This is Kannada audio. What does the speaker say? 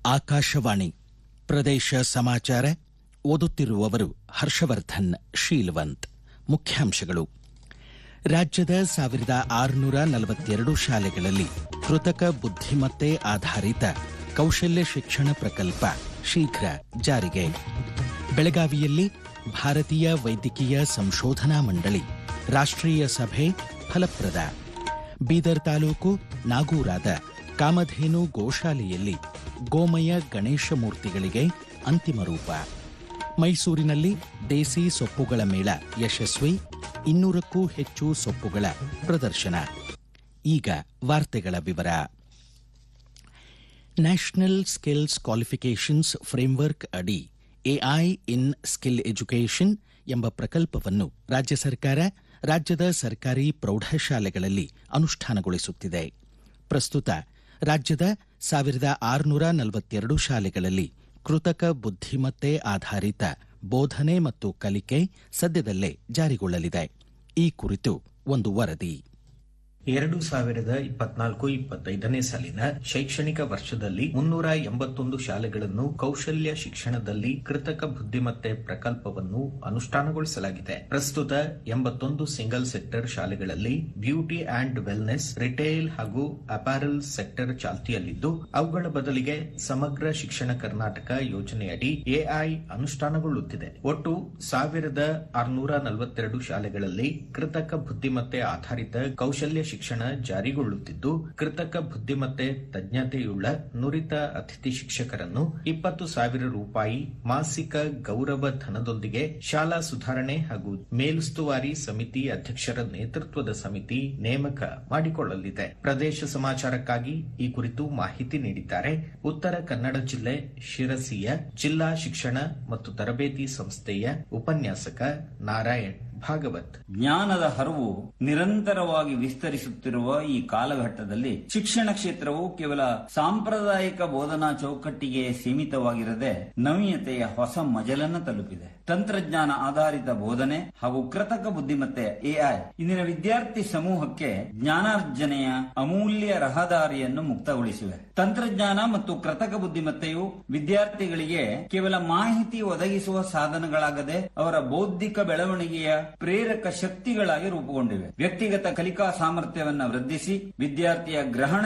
ಆಕಾಶವಾಣಿ ಪ್ರದೇಶ ಸಮಾಚಾರ ಓದುತ್ತಿರುವವರು ಹರ್ಷವರ್ಧನ್ ಶೀಲ್ವಂತ್ ಮುಖ್ಯಾಂಶಗಳು ರಾಜ್ಯದ ಸಾವಿರದ ಆರುನೂರ ನಲವತ್ತೆರಡು ಶಾಲೆಗಳಲ್ಲಿ ಕೃತಕ ಬುದ್ಧಿಮತ್ತೆ ಆಧಾರಿತ ಕೌಶಲ್ಯ ಶಿಕ್ಷಣ ಪ್ರಕಲ್ಪ ಶೀಘ್ರ ಜಾರಿಗೆ ಬೆಳಗಾವಿಯಲ್ಲಿ ಭಾರತೀಯ ವೈದ್ಯಕೀಯ ಸಂಶೋಧನಾ ಮಂಡಳಿ ರಾಷ್ಟ್ರೀಯ ಸಭೆ ಫಲಪ್ರದ ಬೀದರ್ ತಾಲೂಕು ನಾಗೂರಾದ ಕಾಮಧೇನು ಗೋಶಾಲೆಯಲ್ಲಿ ಗೋಮಯ ಗಣೇಶ ಮೂರ್ತಿಗಳಿಗೆ ಅಂತಿಮ ರೂಪ ಮೈಸೂರಿನಲ್ಲಿ ದೇಸಿ ಸೊಪ್ಪುಗಳ ಮೇಳ ಯಶಸ್ವಿ ಇನ್ನೂರಕ್ಕೂ ಹೆಚ್ಚು ಸೊಪ್ಪುಗಳ ಪ್ರದರ್ಶನ ಈಗ ವಾರ್ತೆಗಳ ವಿವರ ನ್ಯಾಷನಲ್ ಸ್ಕಿಲ್ಸ್ ಕ್ವಾಲಿಫಿಕೇಷನ್ಸ್ ಫ್ರೇಮ್ವರ್ಕ್ ಅಡಿ ಎಐ ಇನ್ ಸ್ಕಿಲ್ ಎಜುಕೇಷನ್ ಎಂಬ ಪ್ರಕಲ್ಪವನ್ನು ರಾಜ್ಯ ಸರ್ಕಾರ ರಾಜ್ಯದ ಸರ್ಕಾರಿ ಪ್ರೌಢಶಾಲೆಗಳಲ್ಲಿ ಅನುಷ್ಠಾನಗೊಳಿಸುತ್ತಿದೆ ಪ್ರಸ್ತುತ ರಾಜ್ಯದ ಸಾವಿರದ ಆರುನೂರ ನಲವತ್ತೆರಡು ಶಾಲೆಗಳಲ್ಲಿ ಕೃತಕ ಬುದ್ಧಿಮತ್ತೆ ಆಧಾರಿತ ಬೋಧನೆ ಮತ್ತು ಕಲಿಕೆ ಸದ್ಯದಲ್ಲೇ ಜಾರಿಗೊಳ್ಳಲಿದೆ ಈ ಕುರಿತು ಒಂದು ವರದಿ ಎರಡು ಸಾವಿರದ ಇಪ್ಪತ್ನಾಲ್ಕು ಇಪ್ಪತ್ತೈದನೇ ಸಾಲಿನ ಶೈಕ್ಷಣಿಕ ವರ್ಷದಲ್ಲಿ ಮುನ್ನೂರ ಎಂಬತ್ತೊಂದು ಶಾಲೆಗಳನ್ನು ಕೌಶಲ್ಯ ಶಿಕ್ಷಣದಲ್ಲಿ ಕೃತಕ ಬುದ್ಧಿಮತ್ತೆ ಪ್ರಕಲ್ಪವನ್ನು ಅನುಷ್ಠಾನಗೊಳಿಸಲಾಗಿದೆ ಪ್ರಸ್ತುತ ಎಂಬತ್ತೊಂದು ಸಿಂಗಲ್ ಸೆಕ್ಟರ್ ಶಾಲೆಗಳಲ್ಲಿ ಬ್ಯೂಟಿ ಅಂಡ್ ವೆಲ್ನೆಸ್ ರಿಟೇಲ್ ಹಾಗೂ ಅಪಾರಲ್ ಸೆಕ್ಟರ್ ಚಾಲ್ತಿಯಲ್ಲಿದ್ದು ಅವುಗಳ ಬದಲಿಗೆ ಸಮಗ್ರ ಶಿಕ್ಷಣ ಕರ್ನಾಟಕ ಯೋಜನೆಯಡಿ ಎಐ ಅನುಷ್ಠಾನಗೊಳ್ಳುತ್ತಿದೆ ಒಟ್ಟು ಸಾವಿರದ ಆರುನೂರ ನಲವತ್ತೆರಡು ಶಾಲೆಗಳಲ್ಲಿ ಕೃತಕ ಬುದ್ಧಿಮತ್ತೆ ಆಧಾರಿತ ಕೌಶಲ್ಯ ಶಿಕ್ಷಣ ಜಾರಿಗೊಳ್ಳುತ್ತಿದ್ದು ಕೃತಕ ಬುದ್ಧಿಮತ್ತೆ ತಜ್ಞತೆಯುಳ್ಳ ನುರಿತ ಅತಿಥಿ ಶಿಕ್ಷಕರನ್ನು ಇಪ್ಪತ್ತು ಸಾವಿರ ರೂಪಾಯಿ ಮಾಸಿಕ ಗೌರವ ಧನದೊಂದಿಗೆ ಶಾಲಾ ಸುಧಾರಣೆ ಹಾಗೂ ಮೇಲುಸ್ತುವಾರಿ ಸಮಿತಿ ಅಧ್ಯಕ್ಷರ ನೇತೃತ್ವದ ಸಮಿತಿ ನೇಮಕ ಮಾಡಿಕೊಳ್ಳಲಿದೆ ಪ್ರದೇಶ ಸಮಾಚಾರಕ್ಕಾಗಿ ಈ ಕುರಿತು ಮಾಹಿತಿ ನೀಡಿದ್ದಾರೆ ಉತ್ತರ ಕನ್ನಡ ಜಿಲ್ಲೆ ಶಿರಸಿಯ ಜಿಲ್ಲಾ ಶಿಕ್ಷಣ ಮತ್ತು ತರಬೇತಿ ಸಂಸ್ಥೆಯ ಉಪನ್ಯಾಸಕ ನಾರಾಯಣ್ ಭಾಗವತ್ ಜ್ಞಾನದ ಹರವು ನಿರಂತರವಾಗಿ ವಿಸ್ತರಿಸುತ್ತಿರುವ ಈ ಕಾಲಘಟ್ಟದಲ್ಲಿ ಶಿಕ್ಷಣ ಕ್ಷೇತ್ರವು ಕೇವಲ ಸಾಂಪ್ರದಾಯಿಕ ಬೋಧನಾ ಚೌಕಟ್ಟಿಗೆ ಸೀಮಿತವಾಗಿರದೆ ನವೀಯತೆಯ ಹೊಸ ಮಜಲನ್ನು ತಲುಪಿದೆ ತಂತ್ರಜ್ಞಾನ ಆಧಾರಿತ ಬೋಧನೆ ಹಾಗೂ ಕೃತಕ ಬುದ್ಧಿಮತ್ತೆ ಎಐ ಇಂದಿನ ವಿದ್ಯಾರ್ಥಿ ಸಮೂಹಕ್ಕೆ ಜ್ಞಾನಾರ್ಜನೆಯ ಅಮೂಲ್ಯ ರಹದಾರಿಯನ್ನು ಮುಕ್ತಗೊಳಿಸಿವೆ ತಂತ್ರಜ್ಞಾನ ಮತ್ತು ಕೃತಕ ಬುದ್ಧಿಮತ್ತೆಯು ವಿದ್ಯಾರ್ಥಿಗಳಿಗೆ ಕೇವಲ ಮಾಹಿತಿ ಒದಗಿಸುವ ಸಾಧನಗಳಾಗದೆ ಅವರ ಬೌದ್ಧಿಕ ಬೆಳವಣಿಗೆಯ ಪ್ರೇರಕ ಶಕ್ತಿಗಳಾಗಿ ರೂಪುಗೊಂಡಿವೆ ವ್ಯಕ್ತಿಗತ ಕಲಿಕಾ ಸಾಮರ್ಥ್ಯವನ್ನು ವೃದ್ಧಿಸಿ ವಿದ್ಯಾರ್ಥಿಯ ಗ್ರಹಣ